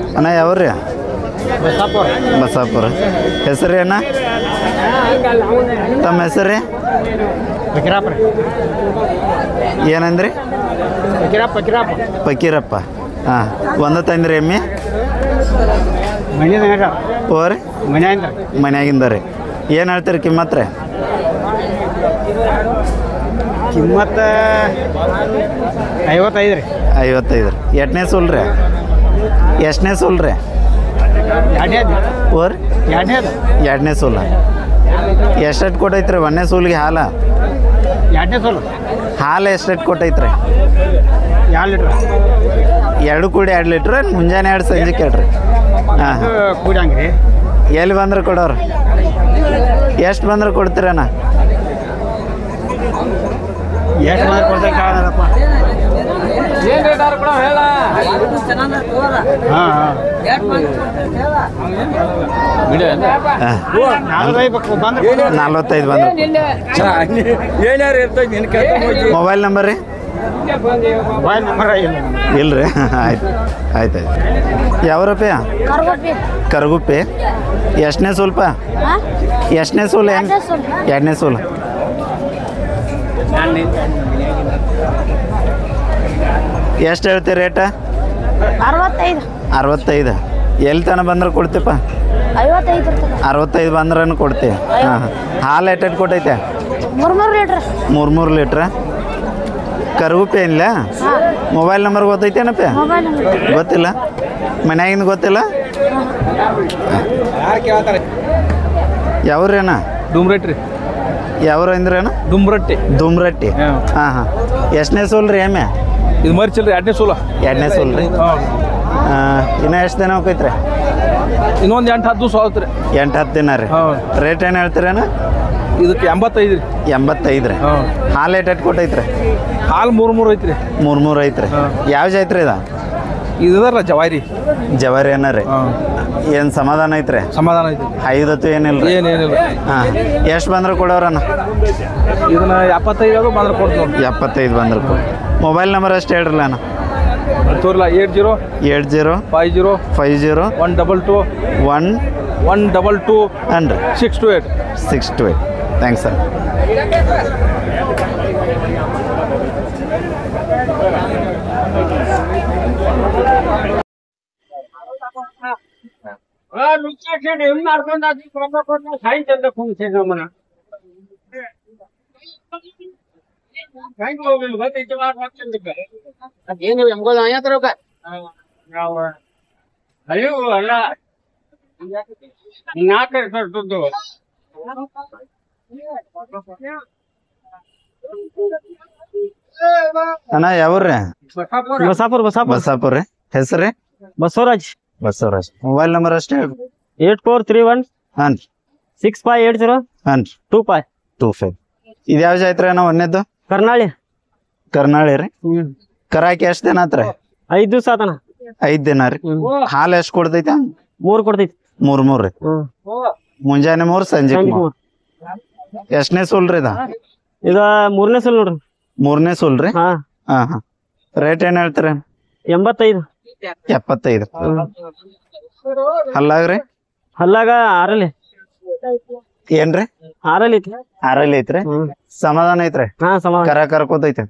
ಅಣ್ಣ ಯಾವ್ರಿ ಬಸಾಪುರ ಹೆಸರು ಏನ ತಮ್ಮ ಹೆಸರು ರೀ ಏನಂದ್ರಿ ಫಕೀರಪ್ಪ ಹಾಂ ಒಂದು ತಂದ್ರಿ ಎಮ್ಮೆ ಓರಿ ಮನ್ಯಾಗಿಂದ ರೀ ಏನು ಹೇಳ್ತೀರಿ ಕಿಮ್ಮತ್ ರೀ ಕಿಮ್ಮತ್ತ ಐವತ್ತೈದು ರೀ ಐವತ್ತೈದು ರೀ ಎಷ್ಟನೇ ಸೂಲ್ ರೀ ಎಷ್ಟನೇ ಸೂಲ್ ರೀ ಎರಡನೇ ಓರಿ ಎರಡನೇ ಎರಡನೇ ಸೂಲ ಎಷ್ಟೆಷ್ಟು ಕೊಟ್ಟೈತ್ರಿ ಒಂದನೇ ಸೂಲಿಗೆ ಹಾಲ ಎರಡನೇ ಸೋಲು ಹಾಲು ಎಷ್ಟೆಷ್ಟು ಕೊಟ್ಟೈತ್ರಿ ಎರಡು ಲೀಟ್ರ್ ಎರಡು ಕೂಡಿ ಎರಡು ಲೀಟ್ರ್ ಮುಂಜಾನೆ ಎರಡು ಸಂಜೆ ಕೇಳ್ರಿ ಹಾಂ ಹಾಂ ಕೂಡಂಗ್ರಿ ಎಲ್ಲಿ ಬಂದ್ರೆ ಕೊಡೋರು ಎಷ್ಟು ಬಂದ್ರೆ ಕೊಡ್ತೀರಣ್ಣ ಎಷ್ಟು ಮಂದಿ ಕೊಡ್ತಾರೆ ಕಾಣದಪ್ಪ ಹಾಂ ಹಾಂ ಹಾಂ ನಾಲ್ಕೈದು ಬಂದ್ರೆ ನಲ್ವತ್ತೈದು ಬಂದ್ರೆ ಮೊಬೈಲ್ ನಂಬರ್ ರೀ ಮೊಬೈಲ್ ನಂಬರ್ ಇಲ್ಲ ಇಲ್ಲ ರೀ ಆಯ್ತು ಆಯ್ತು ಆಯ್ತು ಯಾವ್ರಪ್ಪ ಕರ್ಗೊಪ್ಪಿ ಕರಗುಪ್ಪಿ ಎಷ್ಟನೇ ಸೂಲ್ಪ ಹಾಂ ಎಷ್ಟನೇ ಸೂಲ್ ಏನು ಎರಡನೇ ಸೂಲ್. ಎರಡನೇ ಸೂಲ್ ಎಷ್ಟು ಹೇಳ್ತೀರಿ ರೇಟ ಅರವತ್ತೈದು ಅರವತ್ತೈದು ಎಲ್ಲಿ ತನಕ ಬಂದ್ರೆ ಕೊಡ್ತೀಪ್ಪ ಐವತ್ತೈದು ಇರ್ತದೆ ಅರವತ್ತೈದು ಬಂದ್ರೂ ಕೊಡ್ತೀವಿ ಹಾಂ ಹಾಲು ಎಟ್ಟೆಟ್ಟು ಕೊಟ್ಟೈತೆ ಮೂರು ಮೂರು ಲೀಟ್ರ್ ಮೂರು ಮೂರು ಲೀಟ್ರ ಕರಗುಪ್ಪಿ ಏನಿಲ್ಲ ಹಾಂ ಮೊಬೈಲ್ ನಂಬರ್ ಗೊತ್ತೈತೇನಪ್ಪ ಮೊಬೈಲ್ ನಂಬರ್ ಗೊತ್ತಿಲ್ಲ ಮನ್ಯಾಗಿಂದ ಗೊತ್ತಿಲ್ಲ ಯಾರು ಕೇಳ್ತಾರೆ ಯಾವ್ರೇನ ಡುಮ್ರಟ್ಟಿ ಯಾವ್ರು ಅಂದ್ರೇನ ಡುಮ್ರಟ್ಟಿ ದುಮ್ರಟ್ಟಿ ಹಾಂ. ಹಾಂ ಹಾಂ ಎಷ್ಟನೇ ಸೋಲ್ ರೀ ಎಮ್ಮೆ ಇದು ಮರ್ಚಿಲ್ರಿ ಎರಡನೇ ಸೋಲ ಎರಡನೇ ಸೋಲ್ ರೀ ಇನ್ನೂ ಎಷ್ಟು ದಿನ ಹೋಗೈತ್ರಿ ಇನ್ನೊಂದು ಎಂಟು ಹತ್ತು ದಿವಸ ಆಗುತ್ತೆ ರೀ ಎಂಟು ಹತ್ತು ದಿನ ರೀ ಹಾಂ ರೇಟ್ ಏನು ಹೇಳ್ತೀರೇನ ಇದಕ್ಕೆ ಎಂಬತ್ತೈದು ರೀ ಎಂಬತ್ತೈದು ರೀ ಹಾಂ ಹಾಲು ಎಟ್ಟೆಟ್ಟು ಕೊಟ್ಟೈತ್ರಿ ಹಾಲು ಮೂರು ಮೂರು ಐತ್ರಿ ಮೂರು ಮೂರು ಐತ್ರಿ ಹಾಂ. ಯಾವ ಜಾತ್ರಿ ಇದ ಇದಲ್ಲ ಜವಾರಿ ಜವಾರಿ ಏನ ರೀ ಹಾಂ ಏನು ಸಮಾಧಾನ ಐತ್ರಿ ಸಮಾಧಾನ ಐತಿ ಐದತ್ತು ಏನಿಲ್ಲ ರೀ ಏನೇನಿಲ್ಲ ಹಾಂ ಎಷ್ಟು ಬಂದ್ರೆ ಕೊಡೋರಣ್ಣ ಇದನ್ನ ಎಪ್ಪತ್ತೈದು ಅದು ಬಂದ್ರೆ ಕೊಡ್ತೀವಿ ನೋಡಿ ಎಪ್ಪತ್ತೈದು ಬಂದ್ರೆ ಕೊಡಿ ಮೊಬೈಲ್ ನಂಬರ್ ಅಷ್ಟು ಹೇಳ್ರಲ್ಲ ಅಣ್ಣ ತೋರಿಲ್ಲ eight zero eight zero five zero five zero one double two one one double two hundred six two eight six two eight thanks sir ಏನು ಎಂಬುದು ಆಯ್ತು ರೊಕ್ಕ ಅಯ್ಯೋ ಅಲ್ಲ ನಾಲ್ಕೈದು ಸಾವಿರ ದುಡ್ಡು ಅಣ್ಣ ಯಾವ್ರಿ ಬಸಾಪುರ ಬಸಾಪುರ ಬಸಾಪುರ ರೀ ಹೆಸರು ರೀ ಬಸವರಾಜ್ ಬಸವರಾಜ್ ಮೊಬೈಲ್ ನಂಬರ್ ಅಷ್ಟೇ ಹೇಳ್ರಿ ಏಟ್ ಫೋರ್ ತ್ರೀ ಒನ್ ಹಾಂ ರೀ ಸಿಕ್ಸ್ ಫೈವ್ ಏಟ್ ಜೀರೋ ಹಾಂ ರೀ ಟೂ ಫೈವ್ ಟೂ ಫೈವ್ ಇದು ಯಾವ ಜಾತ್ರೆ ಅಣ್ಣ ಒಂದೇದ್ದು ಕರ್ನಾಳಿ ಕರ್ನಾಳಿ ರೀ ಕರಾಕಿ ಎಷ್ಟು ದಿನ ಆತ್ರಿ ಐದು ದಿವಸ ಆತನ ಐದು ದಿನ ರೀ ಹಾಲು ಎಷ್ಟು ಕೊಡ್ತೈತೆ ಮೂರು ಕೊಡ್ತೈತಿ ಮೂರು ಮೂರು ರೀ ಹ್ಮ್ ಮುಂಜಾನೆ ಮೂರು ಸಂಜೆ ಸಂಜೆ ಮೂರು ಮೂರು. ಎಷ್ಟನೇ ಸೂಲ್ ರೀ ಇದ ಇದ ಮೂರನೇ ಸಲ ನೋಡ್ರಿ ಮೂರನೇ ಸೂಲ್ ರೀ ಹಾ ಹಾಂ ಹಾಂ ರೇಟ್ ಏನು ಹೇಳ್ತೀರಿ ಎಂಬತ್ತೈದು ಎಪ್ಪತ್ತೈದು ಅಲ್ಲಾಗ್ರಿ ಹಲ್ಲಾಗ ಆರಲ್ಲಿ ಏನ್ರಿ ಆರಲ್ಲಿ ಐತಿ ಆರಲ್ಲಿ ಐತ್ರಿ ಹ್ಮ್ ಸಮಾಧಾನ ಐತ್ರಿ ಹಾ ಸಮಾಧಾನ ಕರ ಕರ್ಕೋತೈತಿ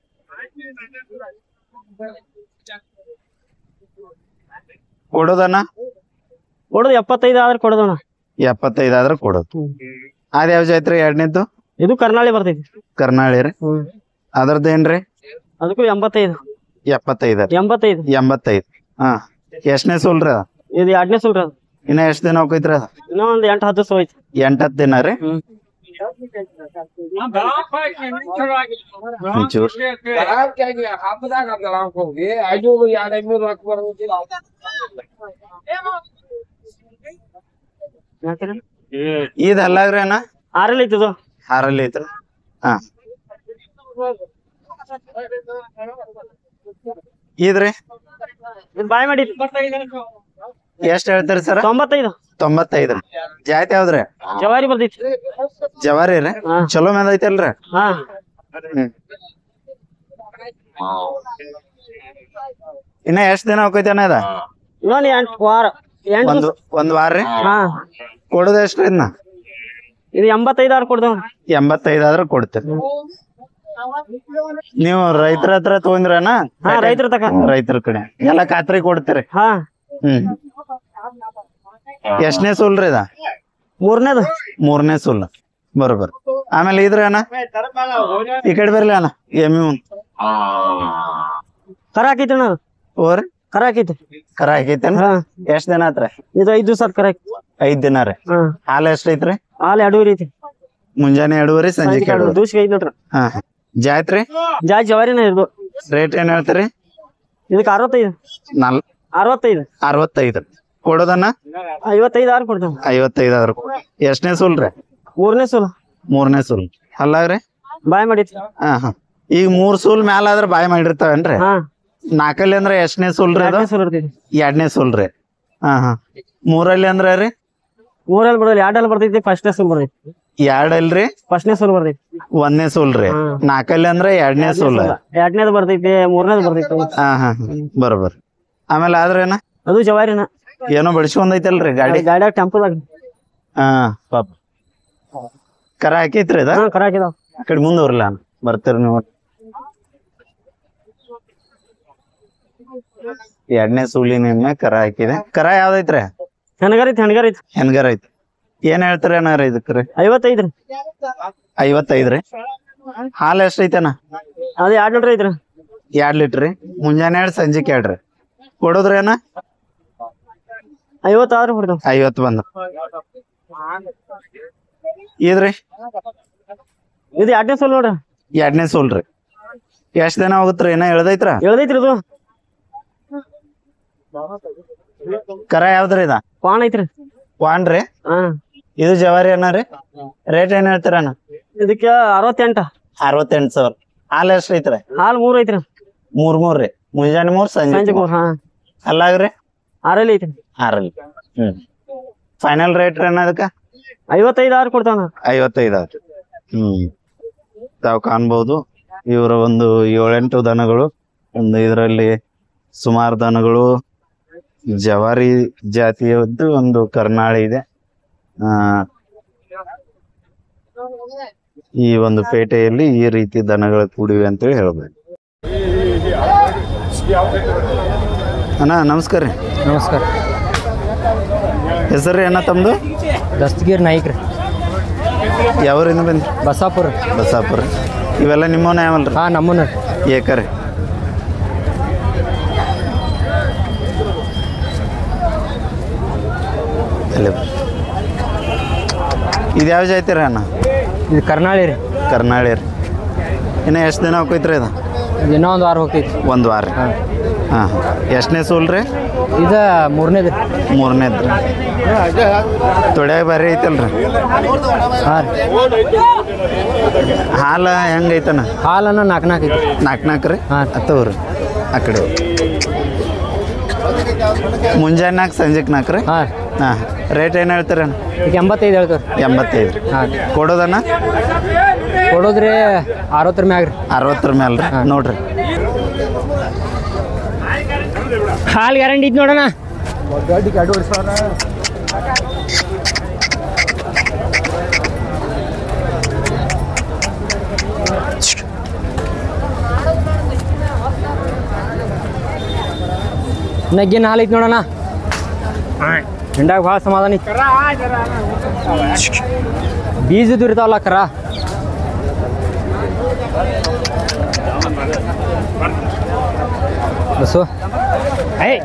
ಕೊಡೋದನ್ನ ಕೊಡೋದು ಎಪ್ಪತ್ತೈದು ಆದ್ರೆ ಕೊಡೋದಣ್ಣ ಎಪ್ಪತ್ತೈದು ಆದ್ರೆ ಕೊಡೋದು ಅದ್ ಯಾವ ಜಾತ್ರೆ ಎರಡನೇದ್ದು ಇದು ಕರ್ನಾಳಿ ಬರ್ತೈತಿ ಕರ್ನಾಳಿ ರೀ ಹ್ಮ್ ಅದ್ರದ್ದು ಏನ್ರಿ ಅದಕ್ಕೂ ಎಂಬತ್ತೈದು ಎಪ್ಪತ್ತೈದು ರೀ ಎಂಬತ್ತೈದು ಎಂಬತ್ತೈದು ಹಾ ಎಷ್ಟನೇ ಸೂಲ್ ರೀ ಅದ ಇದು ಎರಡನೇ ಸುಲ್ರಿ ಅದು ಇನ್ನ ಎಷ್ಟು ದಿನ ಹೋಗೈತ್ರಿ ಅದ ಇನ್ನೂ ಒಂದು ಎಂಟು ಹತ್ತು ದಿವಸ ಹೋಯ್ತು ಎಂಟ್ ಹತ್ತು ದಿನ ರೀ ಹ್ಮ್ ಒಂಚೂರು ಹಬ್ಬದಾಗ ಹೋಗಿ ಐದು ಎರಡು ಐನೂರು ರೊಕ್ಕ ಬರೋದಿಲ್ಲ ಇದ್ ಅಲ್ಲಾಗ್ರಿ ಅಣ್ಣ ಆರಲ್ಲಿ ಐತಿ ಇದು ಹಾರಲ್ಲಿ ಐತ್ರಿ ಹಾ ಇದ್ರಿ ಇದು ಬಾಯ್ ಮಾಡಿ ಎಷ್ಟ್ ಹೇಳ್ತೀರಿ ಸರ್ ತೊಂಬತ್ತೈದು ತೊಂಬತ್ತೈದು ಜಾತಿ ಯಾವ್ದ್ರಿ ಜವಾರಿ ಬರ್ತೈತಿ ಜವಾರಿ ರೀ ಹಾ ಚಲೋ ಮೇದ ಐತಲ್ರಿ ಹಾ ಹ್ಮ್ ಇನ್ನ ಎಷ್ಟ್ ದಿನ ಹೋಗೈತೆ ಅಣ್ಣ ಇದ ಇನ್ನೊಂದು ಎಂಟು ವಾರ ಎಂಟು ಒಂದು ಒಂದ್ ವಾರ ರೀ ಹಾ ಕೊಡೋದು ಎಷ್ಟ್ರಿ ಇದನ್ನ ಇದು ಎಂಬತ್ತೈದು ಆರು ಕೊಡ್ದೇವ್ ಎಂಬತ್ತೈದು ಆದ್ರೆ ಕೊಡ್ತೀರಿ ನೀವು ರೈತರ ಹತ್ರ ತಗೊಂಡ್ರನ ಹಾ ರೈತರ ತಕ ರೈತರ ಕಡೆ ಎಲ್ಲ ಖಾತ್ರಿ ಕೊಡ್ತೀರಿ ಹಾ ಹ್ಮ್ ಎಷ್ಟನೇ ಸೂಲ್ ರೀ ಇದ ಮೂರನೇದು ಮೂರನೇ ಸೂಲ್ ಬರೋಬರ್ ಆಮೇಲೆ ಇದ್ರಿ ಅಣ್ಣ ಈ ಕಡೆ ಬರ್ಲಿ ಅಣ್ಣ ಎಮ್ಮಿ ಒಂದ್ ಕರ ಹಾಕೈತಿ ಅಣ್ಣ ಅದು. ಓರಿ ಕರ ಹಾಕೈತಿ ಕರ ಹಾಕೈತೇನ್ ಹಾ ಎಷ್ಟ್ ದಿನ ಆತ್ರಿ ಇದು ಐದು ದಿವಸ ಕರ ಹಾಕಿ ಐದ್ ದಿನ ರೀ ಹಾ ಹಾಲು ಎಷ್ಟೈತ್ರಿ ಹಾಲು ಎರಡೂವರೆ ಐತಿ ಮುಂಜಾನೆ ಎರಡೂವರೆ ಸಂಜೆ ಎರಡು ದೂಸಿಗೆ ಐದು ನೋಡ್ರಿ ಹಾ ಜಾತ್ರಿ ಜಾ ಜವಾರಿನ ಇದು ರೇಟ್ ಏನ್ ಹೇಳ್ತೀರಿ ಇದಕ್ಕೆ ಅರವತ್ತೈದು ನಾಲ್ ಅರವತ್ತೈದು ಅರವತ್ತೈದು ಕೊಡೋದನ್ನ ಐವತ್ತೈದು ಆರು ಕೊಡ್ತೇವೆ ಐವತ್ತೈದು ಆದ್ರ ಎಷ್ಟನೇ ಸೂಲ್ ರೀ ಮೂರನೇ ಸೋಲ ಮೂರನೇ ಸೂಲ್ ಅಲ್ಲಾಗ್ರಿ ಬಾಯ್ ಮಾಡೈತಿ ಹಾ ಹಾ ಈಗ ಮೂರ್ ಸೂಲ್ ಮ್ಯಾಲ ಆದ್ರ ಬಾಯಿ ಮಾಡಿರ್ತಾವೇನ್ರಿ ಹಾ ನಾಲ್ಕಲ್ಲಿ ಅಂದ್ರ ಎಷ್ಟನೇ ಸೂಲ್ ರೀ ಅದು ಎರಡನೇ ಸೋಲ ಇರ್ತೈತಿ ಎರಡನೇ ಸೂಲ್ ರೀ ಹಾ ಹಾ ಮೂರಲ್ಲಿ ಅಂದ್ರ ರೀ ಮೂರಲ್ಲಿ ಬರೋಲ್ಲ ಎರಡಲ್ಲಿ ಬರ್ತೈತಿ ಫಸ್ಟ್ನೇ ಸೋಲ್ ಬರ್ತೈತಿ ಎರಡಲ್ರಿ ಫಸ್ಟ್ನೇ ಸೋಲ್ ಬರ್ತೈತಿ ಒಂದನೇ ಸೂಲ್ ರೀ ಹಾ. ನಾಲ್ಕಲ್ಲಿ ಅಂದ್ರ ಎರಡನೇ ಸೂಲ್ ಎರಡನೇದು ಬರ್ತೈತಿ ಮೂರನೇದು ಬರ್ತೈತಿ ಹಾ ಹಾ ಬರೋಬರ್ ಆಮೇಲೆ ಆದ್ರೇನ ಅದು ಜವಾರಿನ ಏನೋ ಬಡಿಸ್ಕೊಂಡೈತಲ್ರಿ ಗಾಡಿ ಗಾಡಿಯಾಗ ಟೆಂಪೋದಾಗ ಹಾ ಪಾಪ ಕರ ಹಾಕೈತ್ರಿ ಅದ ಹಾ ಕರ ಹಾಕಿದಾವ ಆ ಕಡೆ ಮುಂದೆ ಬರ್ಲ ಬರ್ತೀರಿ ನೀವು ಎರಡನೇ ಸೂಲಿನ ಎಮ್ಮೆ ಕರ ಹಾಕಿದೆ ಕರ ಯಾವ್ದೈತ್ರಿ ಹೆಣ್ಗಾರೈತಿ ಹೆಣ್ಗಾರೈತಿ ಹೆಣ್ಗರ ಐತಿ ಏನ್ ಹೇಳ್ತೀರಿ ಅನ್ನಾರ ಇದಕ್ರಿ ಐವತ್ತೈದು ರೀ ಐವತ್ತೈದ್ರಿ ಹಾಲು ಎಷ್ಟೈತನ ಅದು ಎರಡು ಲೀಟ್ರ್ ಐತ್ರಿ ಎರಡ್ ಲೀಟ್ರ್ ರೀ ಮುಂಜಾನೆ ಎರಡು ಸಂಜೆಗೆ ಎರಡ್ರಿ ಕೊಡೋದ್ರಿ ಏನ ಐವತ್ತಾರು ಕೊಡ್ತಾವ ಐವತ್ತು ಬಂದ ಇದ್ರಿ ಇದು ಎರಡನೇ ಸೋಲ್ ನೋಡ್ರಿ ಎರಡನೇ ಸೂಲ್ ರೀ ಎಷ್ಟ್ ದಿನ ಹೋಗುತ್ರಿ ಏನ ಹೇಳ್ದೈತ್ರ ಎಳ್ದೈತ್ರಿ ಇದು ಕರ ಯಾವ್ದ್ರಿ ಇದ ಪಾನ್ ಐತ್ರಿ ವಾನ್ ರೀ ಹಾ ಇದು ಜವಾರಿ ಅನ್ನ ರೀ ರೇಟ್ ಏನ್ ಹೇಳ್ತೀರಣ್ಣ ಇದಕ್ಕೆ ಅರವತ್ತೆಂಟ ಅರವತ್ತೆಂಟು ಸಾವಿರ ಹಾಲು ಎಷ್ಟ್ ಐತ್ರಿ ಹಾಲು ಮೂರು ಐತ್ರಿ ಮೂರ್ ಮೂರ್ ರೀ ಮುಂಜಾನೆ ಮೂರ್ ಸಂಜೆ ಸಂಜೆ ಮೂರ್. ಮೂರು ಹಾ ಅಲ್ಲಾಗ್ರಿ ಆರಲ್ಲಿ ಐತ್ರಿ ಆರಲ್ಲಿ ಹ್ಮ್ ಫೈನಲ್ ರೇಟ್ ರೀ ಅದಕ್ಕ ಐವತ್ತೈದು ಆರು ಕೊಡ್ತಾವ ಐವತ್ತೈದು ಆಯ್ತು ಹ್ಮ್ ತಾವು ಕಾಣ್ಬೋದು ಇವರ ಒಂದು ಏಳೆಂಟು ದನಗಳು ಒಂದು ಇದರಲ್ಲಿ ಸುಮಾರು ದನಗಳು ಜವಾರಿ ಜಾತಿಯದ್ದು ಒಂದು ಕರ್ನಾಳಿ ಇದೆ ಆ ಈ ಒಂದು ಪೇಟೆಯಲ್ಲಿ ಈ ರೀತಿ ದನಗಳು ಕೂಡಿವೆ ಅಂತೇಳಿ ಹೇಳ್ಬೋದು ಅಣ್ಣ ನಮಸ್ಕಾರ ರೀ ನಮಸ್ಕಾರ ಹೆಸರು ಏನ ತಮ್ಮದು ದಸ್ತಗೀರ್ ನಾಯ್ಕ ರೀ ಯಾವರಿಂದ ಬಂದ್ರಿ ಬಸಾಪುರ ಬಸಾಪುರ ಇವೆಲ್ಲ ನಿಮ್ಮವನ್ನ ಯಾವಲ್ರಿ ಹಾಂ ನಮ್ಮನ್ನ ಏಕರೆ ಅಲ್ಲೇ ಬರ್ರಿ. ಇದು ಯಾವ ಜಾತಿ ರೀ ಅಣ್ಣ ಇದು ಕರ್ನಾಳಿ ರೀ ಕರ್ನಾಳಿ ರೀ ಇನ್ನು ಎಷ್ಟು ದಿನ ಹೋಗೈತ್ರಿ ಇದು ಇದು ಇನ್ನೂ ಒಂದು ವಾರ ಹೋಗ್ತೈತಿ ಒಂದು ವಾರ ಹಾಂ ಹಾಂ ಎಷ್ಟನೇ ಸೂಲ್ ರೀ ಇದು ಮೂರನೇದು ಮೂರನೇದು ರೀ ತೊಡ್ಯಾಗ ಬಾರಿ ಐತಲ್ರಿ ಹಾಂ ರೀ ಹಾಲು ಹೆಂಗೈತನ ಹಾಲನ್ನ ನಾಲ್ಕು ನಾಲ್ಕು ಐತಿ ನಾಲ್ಕು ನಾಲ್ಕು ರೀ ಹಾಂ. ಹತ್ತವ್ರಿ ಆ ಕಡೆ ಮುಂಜಾನೆ ನಾಲ್ಕು ಸಂಜೆಗೆ ನಾಲ್ಕು ರೀ ಹಾಂ ಹಾಂ ರೇಟ್ ಏನು ಹೇಳ್ತೀರಣ್ಣ ಈಗ ಎಂಬತ್ತೈದು ಹೇಳ್ತಾರೆ ಎಂಬತ್ತೈದು ರೀ ಹಾಂ ಕೊಡೋದನ್ನ ಕೊಡೋದ್ರಿ ಅರವತ್ತರ ಮ್ಯಾಗ ರೀ ಅರವತ್ತರ ಮೇಲೆ ರೀ ನೋಡ್ರಿ ಹಾಲು ಗ್ಯಾರಂಟಿ ಐತಿ ನೋಡೋಣ ನಗ್ಗಿನ ಹಾಲು ಐತಿ ನೋಡೋಣ ಹಿಂಡಾಗ ಭಾಳ ಸಮಾಧಾನ ಐತಿ ಬೀಜದ್ದು ಇರ್ತಾವಲ್ಲ ಕರ ಬಸ್ಸು ಏಯ್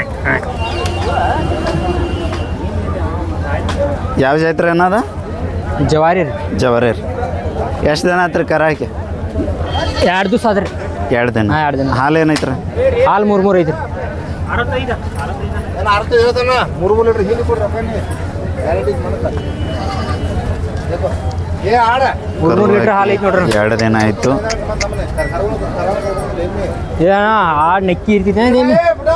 ಯಾವ ಜಾತ್ರೆ ಅನ್ನೋದ ಜವಾರಿ ರೀ ಜವರಿ ರೀ ಎಷ್ಟು ದಿನ ಆತ್ರಿ ಕರ ಹಾಕಿ ಎರಡು ದಿವಸ ಆದ್ರಿ ಎರಡು ದಿನ ಹಾಂ ಎರಡು ದಿನ ಹಾಲು ಏನೈತ್ರಿ ಹಾಲು ಮೂರು ಮೂರು ಐತ್ರಿ ಮೂರು ಮೂರು ಲೀಟ್ರ್ ಹಾಲು ಐತಿ ನೋಡ್ರಿ ಎರಡು ದಿನ ಆಯ್ತು ಏನ ಆಡ್ ನೆಕ್ಕಿ ಇರ್ತಿದ್ದೆ ಅದೇನು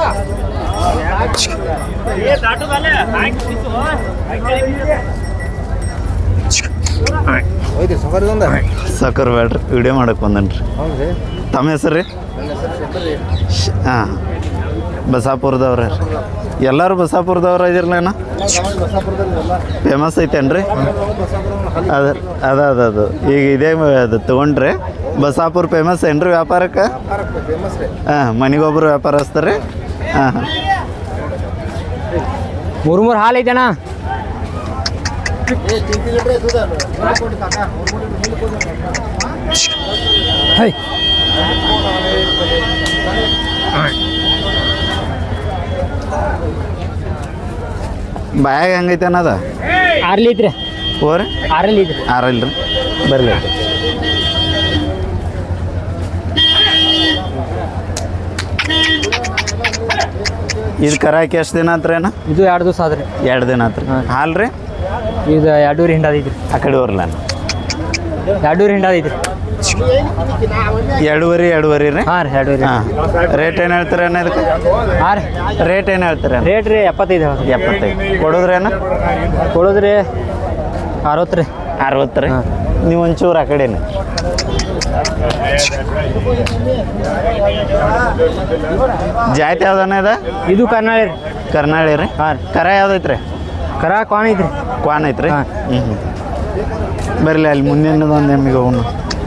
ಸಕ್ಕರ್ ಬೇಡ್ರಿ ವಿಡಿಯೋ ಮಾಡಕ್ ಬಂದನ್ರಿ ತಮ್ಮ ಹೆಸರು ರೀ ಹಾಂ ಬಸಾಪುರದವ್ರ ಎಲ್ಲರೂ ಬಸಾಪುರದವ್ರ ಇದಿರ್ಲೇನ ಫೇಮಸ್ ಐತೇನ್ರಿ ಅದ ಅದ ಅದ ಅದು ಈಗ ಇದೇ ಮ- ಅದು ತೊಗೊಂಡ್ರೆ ಬಸಾಪುರ ಫೇಮಸ್ ಏನ್ರಿ ವ್ಯಾಪಾರಕ್ಕೆ ಹಾಂ ಮನೆಗೊಬ್ರು ವ್ಯಾಪಾರಸ್ತಾರೆ ಹಾಂ ಹಾಂ ಮೂರು ಮೂರು ಹಾಲು ಐತಣ್ಣ ಹೈ ಬಾಯಾಗ ಹೆಂಗೈತೆ ಅನ್ನೋದ ಆರ್ಲಿ ಐತ್ರಿ ಓರಿ ಆರಲ್ಲಿ ಐತ್ರಿ ಆರಲ್ರಿ ಬರಲಿ ಇದು ಕರಾಕಿ ಎಷ್ಟು ದಿನ ಆತ್ರಿ ಅಣ್ಣ ಇದು ಎರಡು ದಿವಸ ಆದ್ರಿ ಎರಡು ದಿನ ಆತ್ರಿ ಹಾಲು ರೀ ಇದು ಎರಡೂರಿ ಹಿಂಡಾದ ಐತ್ರಿ ಆ ಕಡೆ ಬರ್ಲ ಎರಡೂರಿ ಹಿಂಡಾದ ಐತ್ರಿ ಎರಡೂವರೆ ಎರಡೂವರೆ ರೀ ಹಾಂ ರೀ ಎರಡೂರಿ ಹಾಂ ರೇಟ್ ಏನು ಹೇಳ್ತೀರ ಅಣ್ಣ ಇದಕ್ಕೆ ಹಾಂ ರೀ ರೇಟ್ ಏನು ಹೇಳ್ತೀರ ರೇಟ್ ರೀ ಎಪ್ಪತ್ತೈದು ಹೇಳ್ರಿ ಎಪ್ಪತ್ತೈದು ಕೊಡೋದ್ರೇನ ಕೊಡೋದ್ರಿ ಅರವತ್ತು ರೀ ಅರವತ್ತು ರೀ ಹಾಂ. ನೀವು ಒಂಚೂರು ಆ ಕಡೆನೆ ಜಾತಿ ಯಾವ್ದನ ಇದೆ ಇದು ಕರ್ನಾಳಿ ರೀ ಕರ್ನಾಳಿ ರೀ ಹಾಂ ರೀ ಕರ ಯಾವ್ದೈತ್ರಿ ಕರ ಕ್ವಾನ್ ಐತ್ರಿ ಕ್ವಾನ್ ಐತ್ರಿ ಹಾಂ. ಹ್ಞೂ ಹ್ಞೂ ಬರಲಿ ಅಲ್ಲಿ ಮುಂದಿನದೊಂದು ಎಮ್ಮಿಗೆ ಅವನು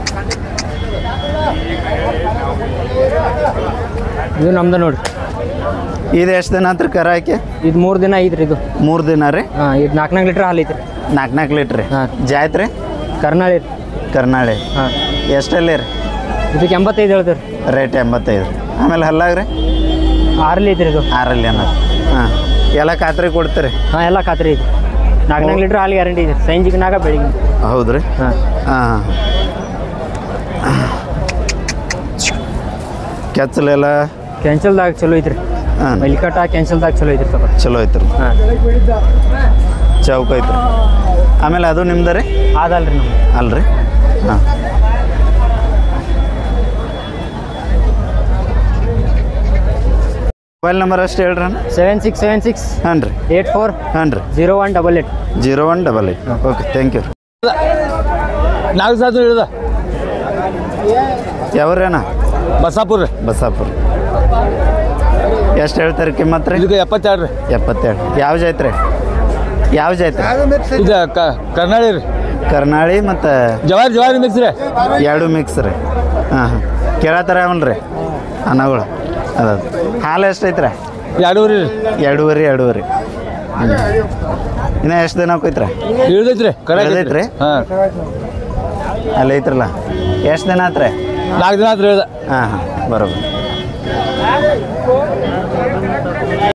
ಇದು ನಮ್ದು ನೋಡ್ರಿ ಇದು ಎಷ್ಟು ದಿನ ಆತ್ರಿ ಕರ ಹಾಕಿ ಇದು ಮೂರು ದಿನ ಐತ್ರಿ ಇದು ಮೂರು ದಿನ ರೀ ಹಾಂ ಇದು ನಾಲ್ಕು ನಾಲ್ಕು ಲೀಟ್ರ್ ಹಾಲು ಐತ್ರಿ ನಾಲ್ಕು ನಾಲ್ಕು ಲೀಟ್ರ್ ರೀ ಹಾಂ. ಜಾಯ್ತ್ ರೀ ಕರ್ನಾಳಿ ರೀ ಕರ್ನಾಳಿ ಹಾಂ ಎಷ್ಟಲ್ಲಿ ರೀ ಇದಕ್ಕೆ ಎಂಬತ್ತೈದು ಹೇಳ್ತೀರಿ ರೇಟ್ ಎಂಬತ್ತೈದು ರೀ ಆಮೇಲೆ ಹಲ್ಲಾಗ ರೀ ಆರಲ್ಲಿ ಐತ್ರಿ ಇದು ಆರಲ್ಲಿ ಅನ್ನೋದು ಹಾಂ ಎಲ್ಲ ಖಾತ್ರಿ ಕೊಡ್ತೀರಿ ಹಾಂ ಎಲ್ಲ ಖಾತ್ರಿ ಐತಿ ನಾಲ್ಕು ನಾಲ್ಕು ಲೀಟ್ರ್ ಹಾಲು ಗ್ಯಾರಂಟಿ ಐತಿ ಸಂಜಿಗೆ ಬೆಳಿಗ್ಗೆ ಹೌದು ರೀ ಹಾಂ ಹಾಂ ಕೆಚ್ಚಲೆಲ್ಲ ಕ್ಯಾನ್ಸಲ್ದಾಗ ಚಲೋ ಐತ್ರಿ ಹಾಂ ಮಲಿಕಟ್ಟ ಕ್ಯಾನ್ಸಲ್ದಾಗ ಚಲೋ ಐತ್ರಿ ಸ್ವಲ್ಪ ಚಲೋ ಐತ್ರಿ ಹಾಂ ಚೌಕ ಐತ್ರಿ ಆಮೇಲೆ ಅದು ನಿಮ್ದು ರೀ ಅದಲ್ರಿ ನಮ್ಗೆ ಅಲ್ರಿ ಹಾಂ ಮೊಬೈಲ್ ನಂಬರ್ ಅಷ್ಟು ಹೇಳ್ರಿ ಅಣ್ಣ ಸೆವೆನ್ ಸಿಕ್ಸ್ ಸೆವೆನ್ ಸಿಕ್ಸ್ ಹಾಂ ರೀ ಏಟ್ ಫೋರ್ ಹಾಂ ರೀ zero one double eight zero one double eight okay thank you ನಾಲ್ಕು ಸಾವಿರ ಇಳಿದ ಯಾವ್ರೇನ ಬಸಾಪುರ ಬಸಾಪುರ ಎಷ್ಟು ಹೇಳ್ತಾರೆ ಕಿಮ್ಮತ್ ರೀ ಇದಕ್ಕೆ ಎಪ್ಪತ್ತೆರಡು ರೀ ಎಪ್ಪತ್ತೆರಡು ಯಾವ ಜಾತ್ರೆ ಯಾವ ಜಾತ್ರೆ ಇದು ಕ ಕರ್ನಾಳಿ ರೀ ಕರ್ನಾಳಿ ಮತ್ತು ಜವಾರಿ ಜವಾರಿ ಮಿಕ್ಸ್ ರೀ ಎರಡು ಮಿಕ್ಸ್ ರೀ ಹಾಂ ಹಾಂ ಕೇಳತ್ತಾರ ಅವನ್ ರೀ ಅನ್ನಗಳು ಅದ ಹಾಲು ಎಷ್ಟೈತ್ರಿ ಎರಡೂವರೆ ರೀ ಎರಡೂವರೆ ಎರಡೂವರೆ ಹ್ಞೂ ಇನ್ನು ಎಷ್ಟು ದಿನ ಹೋಯ್ತ್ರಿ ಇಳ್ದೈತ್ರಿ ಇಳ್ದೈತ್ರಿ? ಹಾಂ ಅಲ್ಲಿ ಐತ್ರಲ್ಲ ಎಷ್ಟು ದಿನ ಆತ್ರಿ ನಾಲ್ಕು ದಿನ ಆತ್ರಿ ಇಳ್ದ ಹಾಂ ಹಾಂ ಬರೋબર